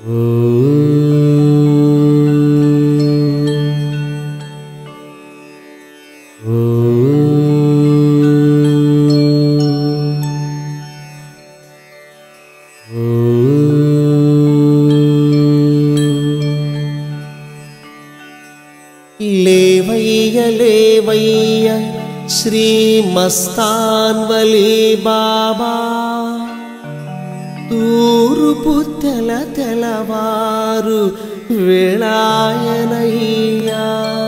లేవయ్య లేవయ్య శ్రీమస్తాన్వలి బాబా తూరుపు తెల తెలవారు వేళాయనయ్యా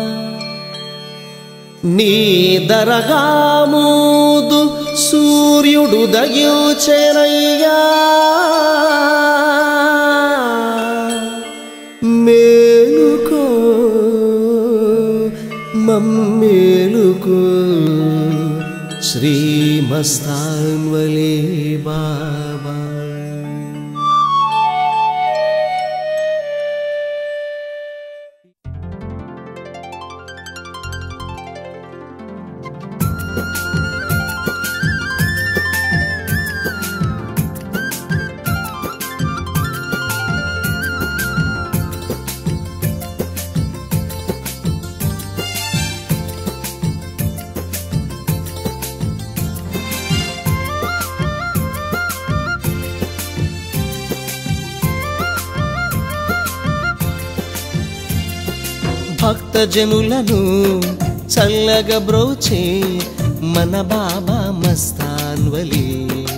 నీ దరగామూదు సూర్యుడు దయుచెరయ్యా మేలుకో మమ్మేలుకో శ్రీమస్తాన్వలే బాబా భక్తజనులను చల్లగా బ్రోచే మన బాబా మస్తాన్వలి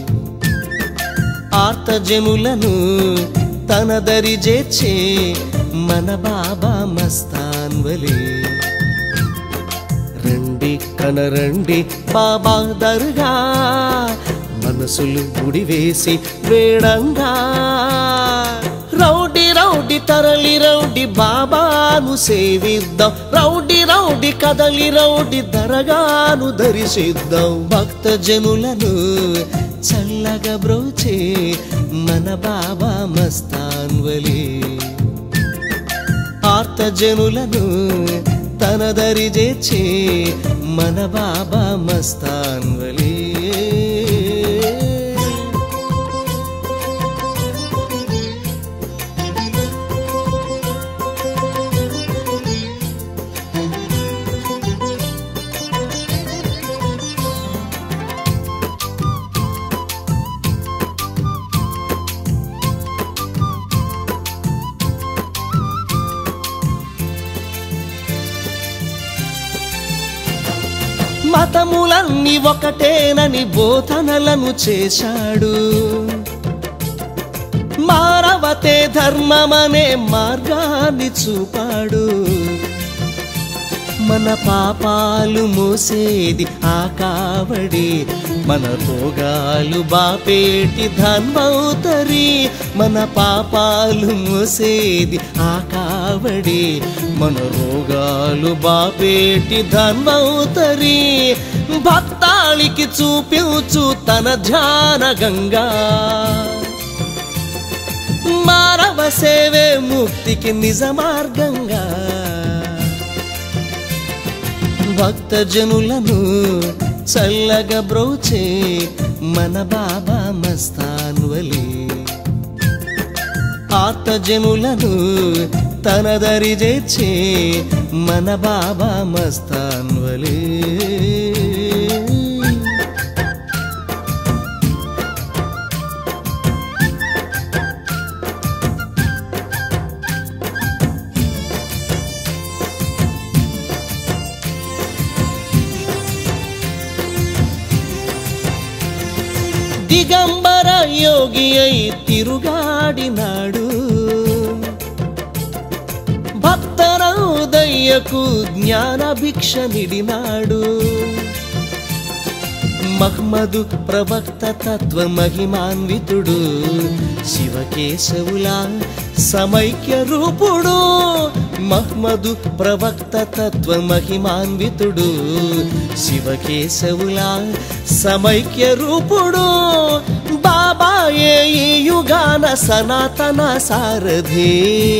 ఆర్తజనులను తన దరి చేర్చే మన బాబా మస్తాన్వలి రండి కనరండి బాబా దర్గా మనసులు ముడివేసి వేడంగా రౌడి రౌడి తరలి రౌడి బాబాను సేవిద్దాం రౌడి రౌడి కదలి రౌడి దరగాను ధరిసిద్దాం భక్త జనులను చల్లగా బ్రోచే మన బాబా మస్తాన్వలి ఆర్త జనులను తన దరి చేర్చే మన బాబా మస్తాన్వలి మతములన్నీ ఒకటేనని బోధనలను చేశాడు మానవతే ధర్మమనే మార్గాన్ని చూపాడు మన పాపాలు మోసేది ఆ కావడి మన రోగాలు బాపేటి ధన్వౌతరి మన పాపాలు మోసేది ఆ కావడి మన రోగాలు బాపేటి ధన్వౌతరి భక్తాళికి చూపించు తన ధ్యాన గంగా మానవ సేవే ముక్తికి నిజ మార్గంగా భక్త జనులను చల్లగా బ్రోచే మన బాబా మస్తాన్వలి ఆత జనులను తన దరి చేర్చే మన బాబా మస్తాన్వలి దిగంబర యోగి అయి తిరుగాడినాడు భక్తరౌదయ్యకు జ్ఞాన భిక్ష నిడినాడు మహ్మదు ప్రవక్త తత్వ మహిమాన్వితుడు శివకేశవుల సమైక్య రూపుడు మహ్మదు ప్రవక్త తత్వ మహిమాన్వితుడు శివకేశవుల సమైక్య రూపుడు బాబాయే ఈ యుగాన సనాతన సారథి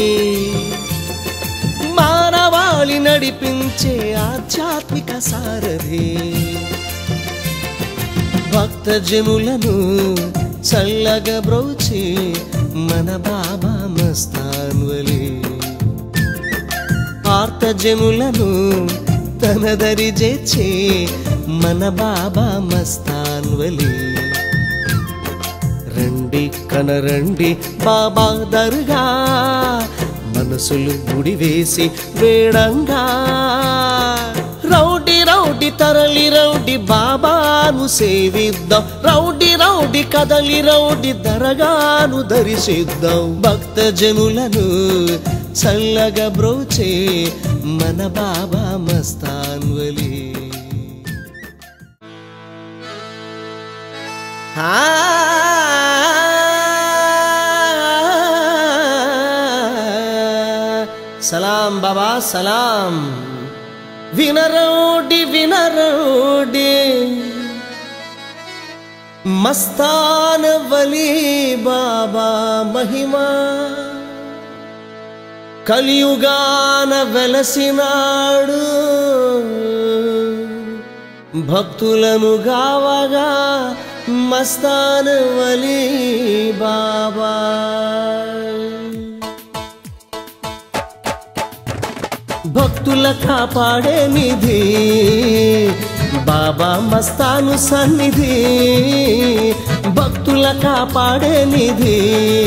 మానవాళి నడిపించే ఆధ్యాత్మిక సారథి భక్త జనులను చల్లగా బ్రోచి మన బాబా మస్తాన్వలి ఆర్తజనులను తన దరి చేర్చే మన బాబా మస్తాన్వలి రండి కనరండి బాబా దర్గా మనసులు ముడివేసి వేడంగా రౌడి రౌడి తరలి రౌడి బాబాను సేవిద్దాం రౌడి రౌడి కదలి రౌడి దరగాను దరిసిద్దాం భక్త జనులను చల్లగా బ్రోచే మన బాబా మస్తాన్వలి సలాం బాబా సలాం వినరోడి వినరోడి మస్తాన వలి బాబా మహిమా కలియుగాన వెలసినాడు భక్తులను గావగా మస్తాన్ వలి బాబా భక్తుల కాపాడే నిధి బాబా మస్తాను సన్నిధి భక్తుల కాపాడే నిధి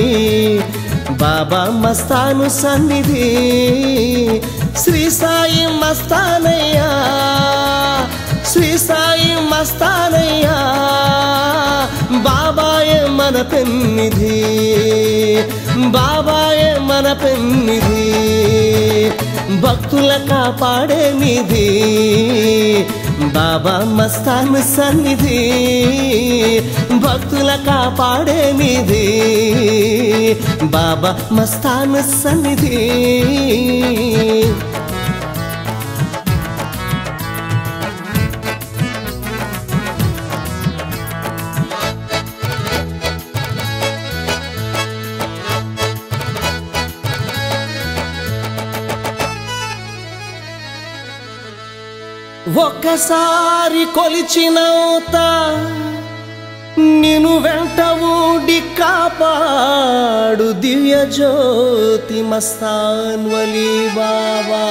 బాబా మస్తాను సన్నిధి శ్రీ సాయి మస్తానయ్యా శ్రీ సాయి మస్తానయ్యా బాబాయే మన పెన్నిధి బాబాయే మన పెన్నిధి భక్తుల కాపాడే నిధి బాబా మస్తాన్ సన్నిధి భక్తుల కాపాడే నిధి బాబా మస్తాన్ సన్నిధి ఒక్కసారి కొలిచినవుత నిన్ను వెంట ఊడి కాపాడు దివ్య జ్యోతి మస్తాన్వలి బాబా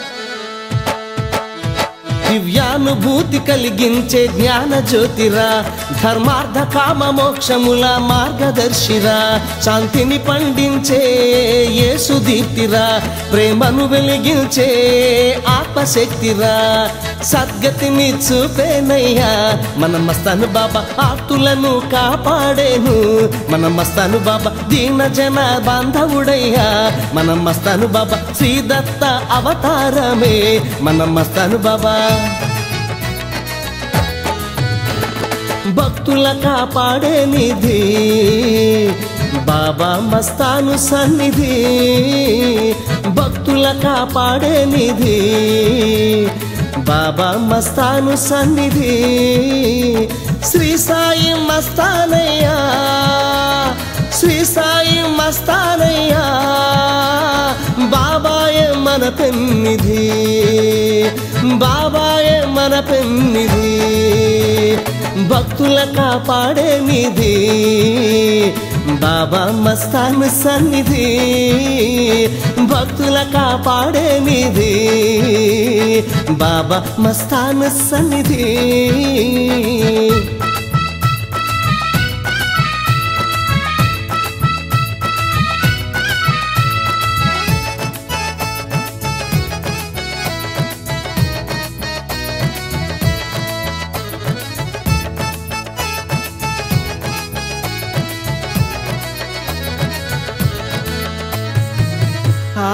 దివ్యానుభూతి కలిగించే జ్ఞాన జ్యోతిరా ధర్మార్థ కామ మోక్షముల మార్గదర్శిరా శాంతిని పండించే యేసు దీప్తిరా ప్రేమను వెలిగించే ఆత్మశక్తిరా సద్గతిని చూపేనయ్యా మన మస్తాను బాబా ఆర్తులను కాపాడేను మన మస్తాను బాబా దీన జన బాంధవుడయ్యా మన మస్తాను బాబా శ్రీదత్త అవతారమే మన మస్తాను బాబా భక్తుల కాపాడే నిధి బాబా మస్తాను సన్నిధి భక్తుల కాపాడే నిధి బాబా మస్తాను సన్నిధి శ్రీ సాయి మస్తానయ్యా శ్రీ సాయి మస్తానయ్యా బాబాయే మన పెన్నిధి బాబాయే మన పెన్నిధి భక్తుల కాపాడే నిధి బాబా మస్తాన్ సన్నిధి భక్తుల కాపాడే నిధి బాబా మస్తాన్ సన్నిధి ఆ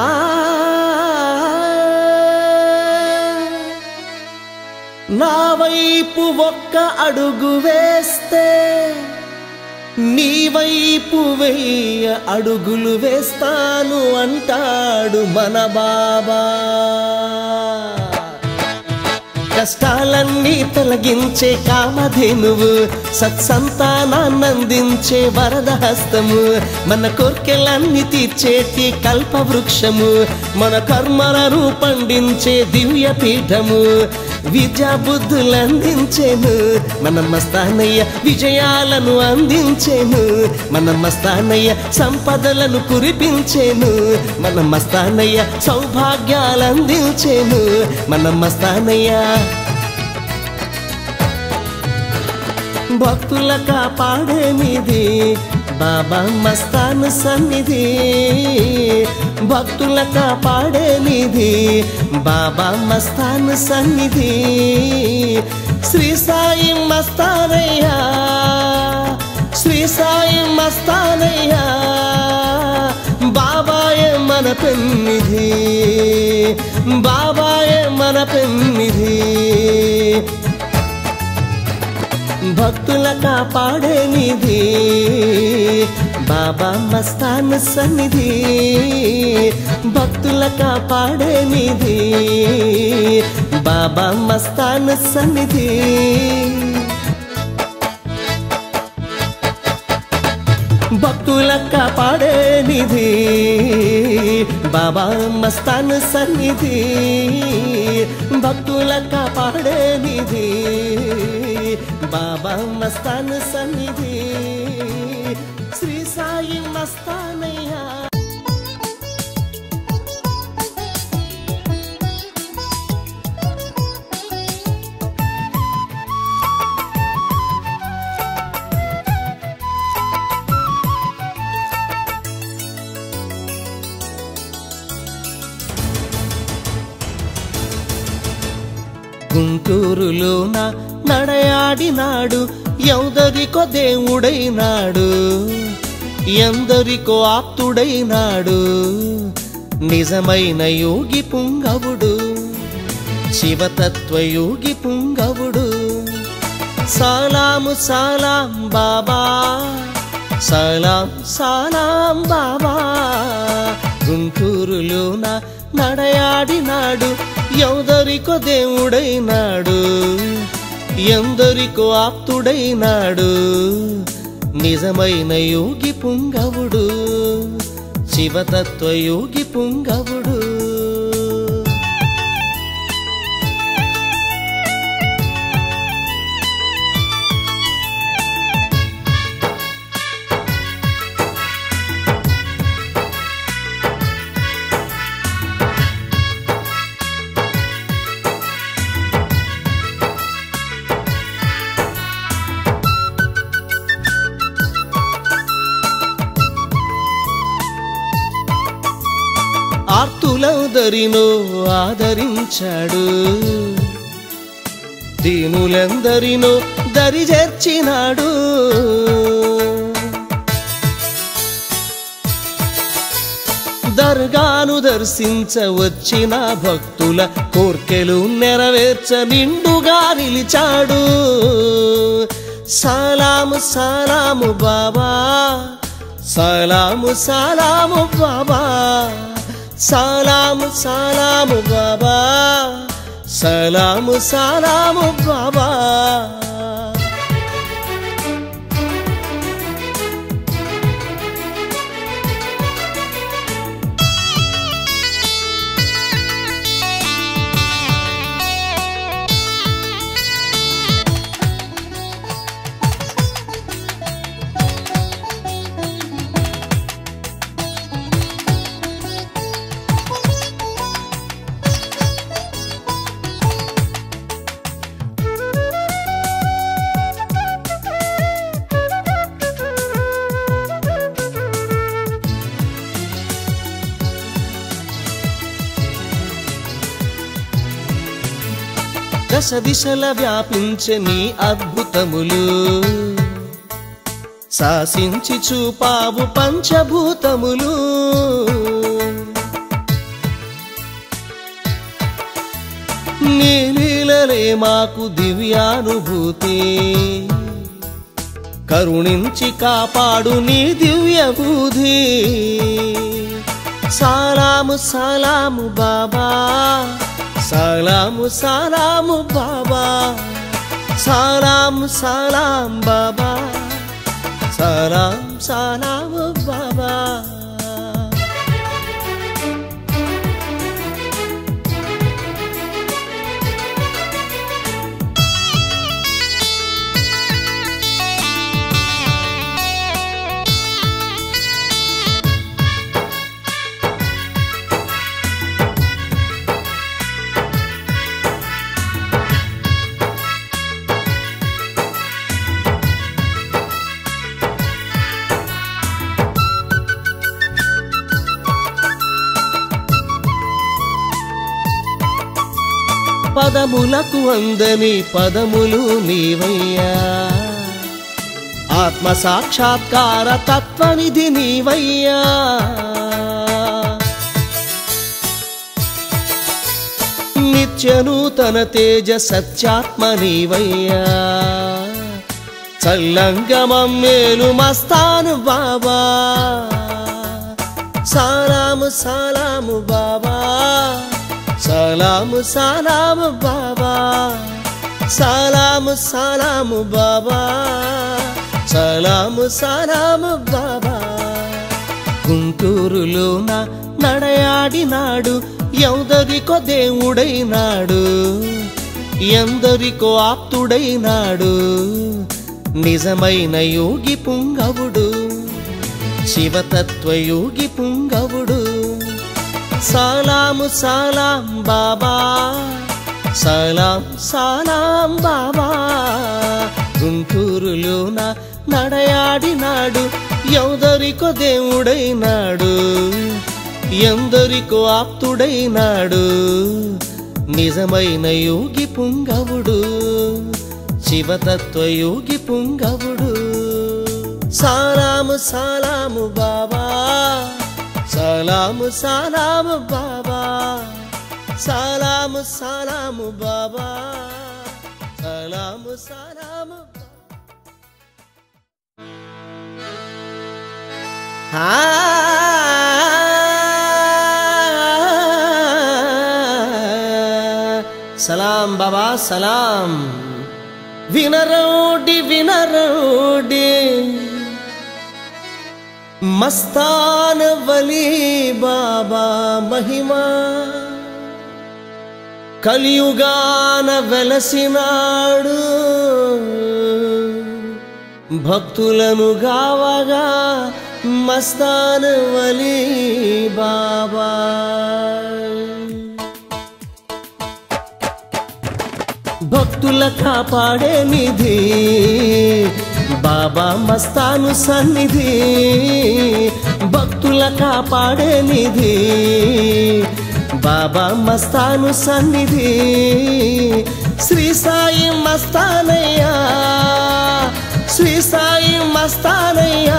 నా వైపు ఒక్క అడుగు వేస్తే నీ వైపు వెయ్య అడుగులు వేస్తాను అంటాడు మన బాబా కష్టాలన్నీ తొలగించే కామధేనువు సత్సంతానాన్నందించే వరద హస్తము మన కోర్కెలన్నీ తీర్చేటి కల్పవృక్షము మన కర్మలను పండించే దివ్య పీఠము విద్యా బుద్ధులు అందించేను మన మస్తానయ్య విజయాలను అందించేను మన మస్తానయ్య సంపదలను కురిపించేను మన మస్తానయ్య సౌభాగ్యాలు అందించేను మన మస్తానయ్య భక్తుల కాపాడేనిది బాబా మస్తాన్ సన్నిధి భక్తుల కాపాడేనిది బాబా మస్తాన్ సన్నిధి శ్రీ సాయి మస్తానయ్యా శ్రీ సాయి మస్తానయ్యా బాబాయే మన పెన్నిధి బాబాయే మన పెన్నిధి భక్తుల కాపాడే నిధి బాబా మస్తాన్ సన్నిధి భక్తుల కాపాడే నిధి బాబా మస్తాన్ సన్నిధి భక్తుల కాపాడే నిధి బాబా మస్తాన్ సన్నిధి భక్తుల కాపాడే నిధి బాబా మస్తాన్ సన్నిధి శ్రీ సాయి మస్తానయ్యా గుంటూరులోన నడయాడినాడు ఎందరికో దేవుడైనాడు ఎందరికో ఆప్తుడైనాడు నిజమైన యోగి పుంగవుడు శివతత్వ యోగి పుంగవుడు సలాము సలాం బాబా సలాం సలాం బాబా గుంటూరులోన నడయాడినాడు ఎందరికో దేవుడైనాడు ఎందరికో ఆప్తుడైనాడు నిజమైన యోగి పుంగవుడు శివతత్వ యోగి పుంగవుడు ఆర్తులందరినో ఆదరించాడు దీనులందరినో దరి చేర్చినాడు దర్గాను దర్శించ వచ్చిన భక్తుల కోర్కెలు నెరవేర్చ నిండుగా నిలిచాడు సలాము సలాము బాబా సలాము సలాము బాబా సలాము సలాము బాబా సలాము సలాము బాబా దశ దిశల వ్యాపించే నీ అద్భుతములు శాసించి చూపావు పంచభూతములు నీ లీలలే మాకు దివ్యానుభూతి కరుణించి కాపాడు నీ దివ్య బుధి సలాము సలాము బాబా సలాము సలాము బాబా సలాం సలాం బాబా సలాం సలాము బాబా పదములకు అందని పదములు నీవయ్యా ఆత్మ సాక్షాత్కార తత్వనిధి నీవయ్యా నిత్యనూతన తేజ సత్యాత్మ నీవయ్యా చల్లంగమం మేలు మస్తాను బాబా సలాము సలాము బాబా సలాము సలాము బాబా సలాము సలాము బాబా సలాము సలాము బాబా గుంటూరులోన నడయాడినాడు ఎందరికో దేవుడైనాడు ఎందరికో ఆప్తుడైనాడు నిజమైన యోగి పుంగవుడు శివతత్వయోగి పుంగవుడు సలాము సలాం బాబా సలాం సలాం బాబా గుంటూరులోన నడయాడినాడు ఎందరికో దేవుడైనాడు ఎందరికో ఆప్తుడైనాడు నిజమైన యోగి పుంగవుడు శివతత్వయోగి పుంగవుడు సలాము సలాము బాబా సలాము సలాము బాబా సలాము సలాము బాబా సలాము సలాము సలాం బాబా సలాం వినరోడి వినరోడి మస్తాన వలి బాబా మహిమా కలియుగాన వెలసినాడు భక్తులను గావగా మస్తాన వలి బాబా భక్తుల కాపాడే నిధి బాబా మస్తాను సన్నిధి భక్తుల కాపాడే నిధి బాబా మస్తాను సన్నిధి శ్రీ సాయి మస్తానయ్యా శ్రీ సాయి మస్తానయ్యా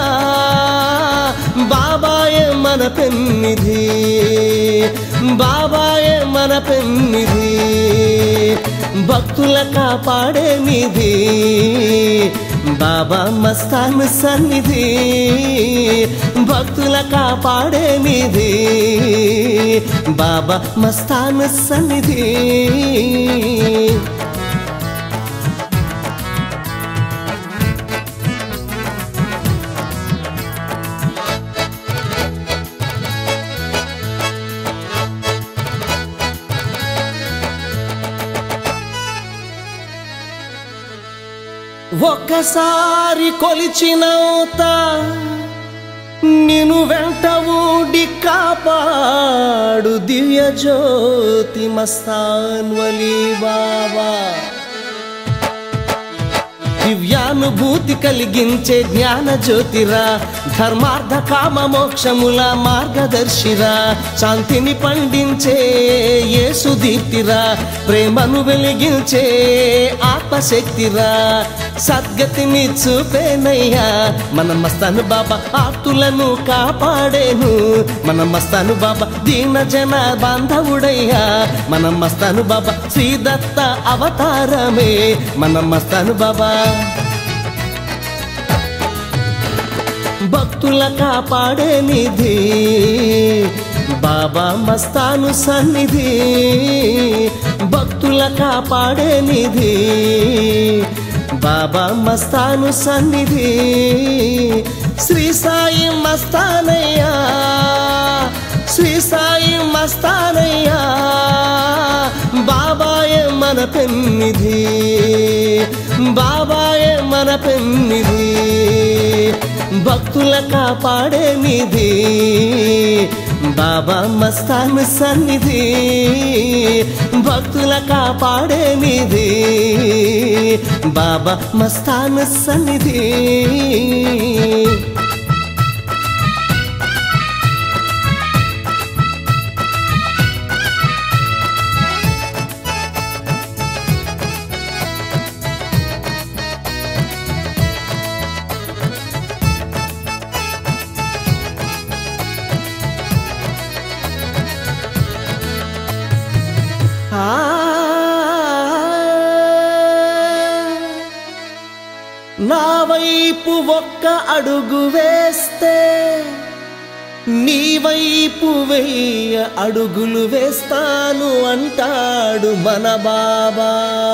బాబాయే మన పెన్నిధి బాబాయే మన పెన్నిధి భక్తుల కాపాడే నిధి బాబా మస్తాన్ సన్నిధి భక్తుల కాపాడే నిధి బాబా మస్తాన్ సన్నిధి ఒక్కసారి కొలిచినవుత నిన్ను వెంట ఊడి కాపాడు దివ్య జ్యోతి మస్తాన్ వలి బాబా దివ్యానుభూతి కలిగించే జ్ఞాన జ్యోతిరా ధర్మార్థ కామ మోక్షముల మార్గదర్శిరా శాంతిని పండించే యేసు దీప్తిరా ప్రేమను వెలిగించే ఆత్మశక్తిరా సద్గతిని చూపేనయ్యా మన మస్తాను బాబా ఆర్తులను కాపాడేను మన మస్తాను బాబా దీన జన బాంధవుడయ్యా మన మస్తాను బాబా శ్రీదత్త అవతారమే మన మస్తాను బాబా భక్తుల కాపాడే నిధి బాబా మస్తాను సన్నిధి భక్తుల కాపాడే నిధి బాబా మస్తాను సన్నిధి శ్రీ సాయి మస్తానయ్యా శ్రీ సాయి మస్తానయ్యా బాబాయే మన పెన్నిధి బాబాయే మన పెన్నిధి భక్తుల కాపాడే నిధి బాబా మస్తాన్ సన్నిధి భక్తుల కాపాడే నిధి బాబా మస్తాన్ సన్నిధి ఆ నా వైపు ఒక్క అడుగు వేస్తే నీ వైపు వెయ్య అడుగులు వేస్తాను అంటాడు మన బాబా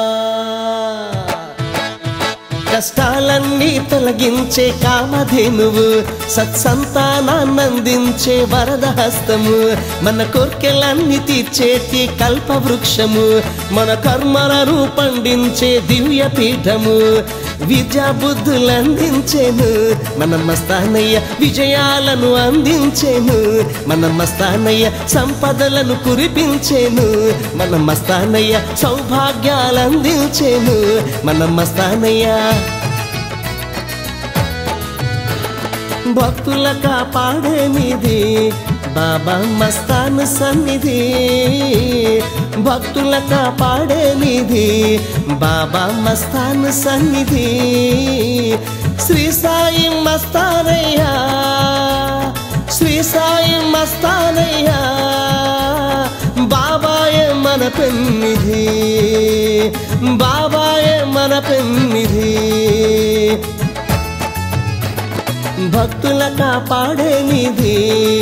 కష్టాలన్నీ తొలగించే కామధేనువు సత్సంతానాన్నందించే వరద హస్తము మన కోర్కెలన్నీ తీర్చేటి కల్పవృక్షము మన కర్మలను పండించే దివ్య పీఠము విద్యా బుద్ధులు అందించేను మన మస్తానయ్య విజయాలను అందించేను మన మస్తానయ్య సంపదలను కురిపించేను మన మస్తానయ్య సౌభాగ్యాలు అందించేను మన మస్తానయ్య భక్తుల కాపాడేనిది బాబా మస్తాన్ సన్నిధి భక్తుల కాపాడేనిది బాబా మస్తాన్ సన్నిధి శ్రీ సాయి మస్తానయ్యా శ్రీ సాయి మస్తానయ్యా బాబాయే మన పెన్నిధి బాబాయే మన పెన్నిధి భక్తుల కాపాడే నిధి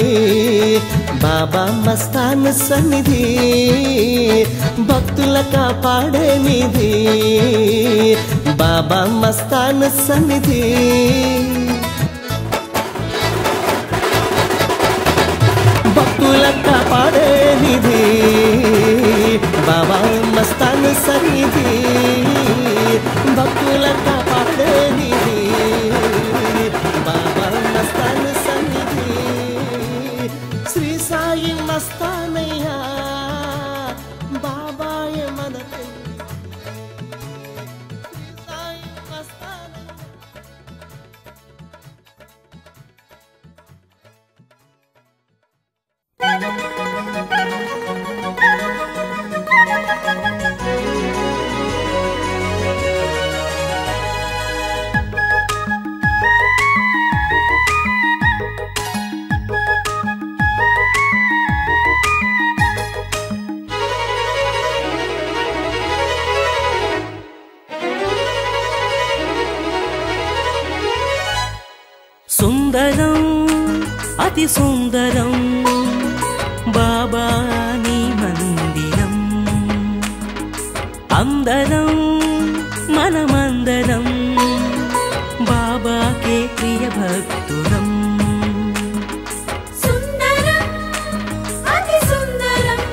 బాబా మస్తాన్ సన్నిధి భక్తుల కాపాడే నిధి బాబా మస్తాన్ సన్నిధి భక్తుల కాపాడే నిధి బాబా మస్తాన్ సన్నిధి భక్తుల కాపాడే నిధి బాబా మస్తాన్ సన్నిధి శ్రీ సాయి మస్తానయ్యా బాబాయ మన శ్రీ సాయి మస్తానయ్య సుందరం అతి సుందరం బాబా నీ మందిరం అందరం మనమందరం బాబాకే ప్రియ భక్తులం సుందరం అతి సుందరం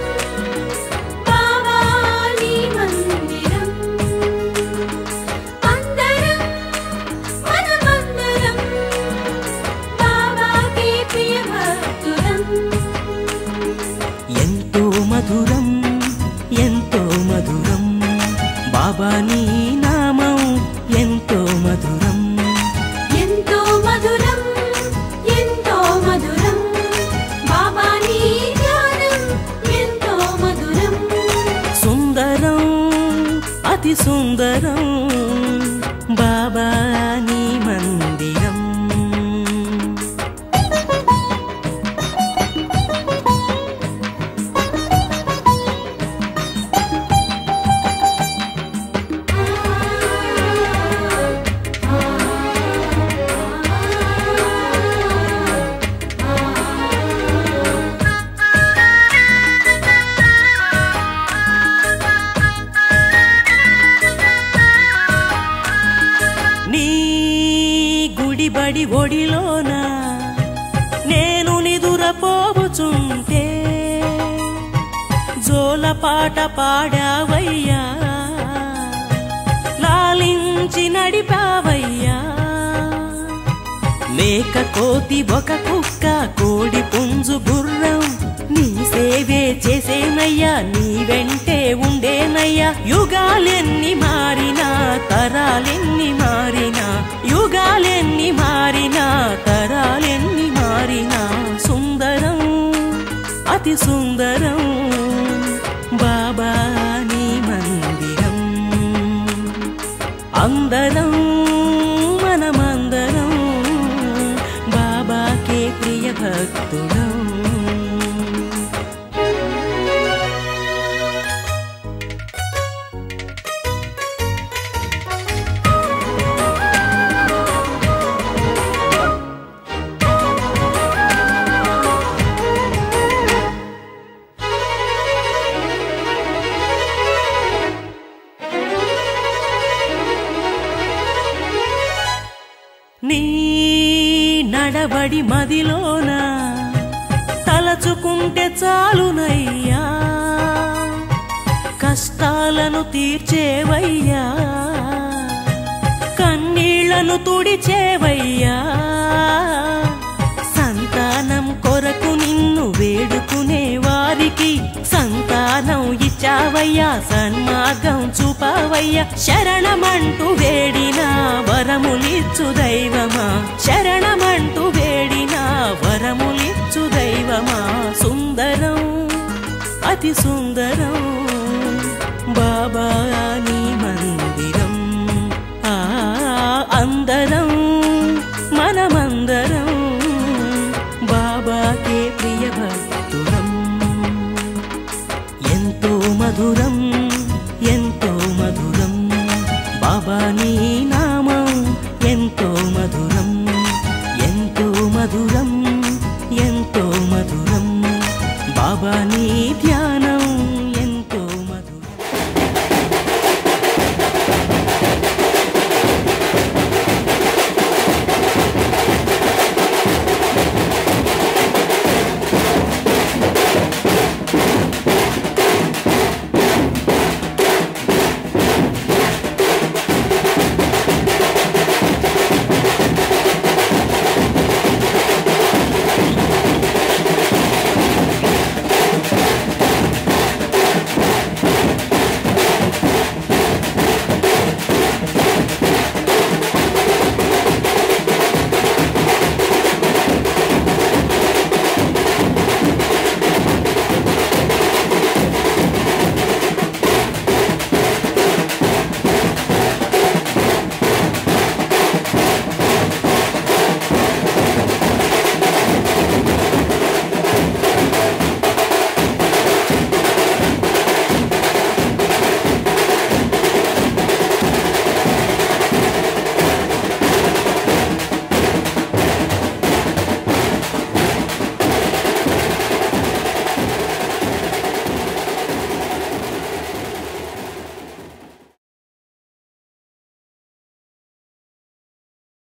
బావాని మందిరం అందరం మనమందరం బాబాకి ప్రియ భక్తులం ఎంతో మధురం ఎంతో మధురం బాబా నీ నామం ఎంతో మధురం ఎంతో మధురం ఎంతో మధురం బాబాని ధ్యానం ఎంతో మధురం సుందరం అతి సుందరం బాబా నీ మందిరం ఆ బడి ఒడిలోన నేను నిదురపోవుచుంటే జోల పాట పాడావయ్యా లాలించి నడిపావయ్యా మేక కోతి ఒక కుక్క కోడి పుంజు గుర్రం నీ సేవే చేసేనయ్యా నీ వెంటే ఉండేనయ్యా యుగాలెన్ని మారినా తరాలెన్ని మారినా యుగాలెన్ని మారినా తరాలెన్ని మారినా సుందరం అతి సుందరం బాబా నీ మందిరం అందరం మనమందరం బాబాకే ప్రియ భక్తులం నీ నడబడి మదిలోన తలచుకుంటే చాలునయ్యా కష్టాలను తీర్చేవయ్యా కన్నీళ్లను తుడిచేవయ్యా సంతానం కొరకు నిన్ను వేడుకునే వారికి సంతానం ఇచ్చావయ్యా సన్మార్గం చూపావయ్యా శరణమంటూ వేడిన వరములిచ్చు దైవమా శరణమంటూ వేడిన వరములిచ్చు దైవమా సుందరం అతి సుందరం బాబా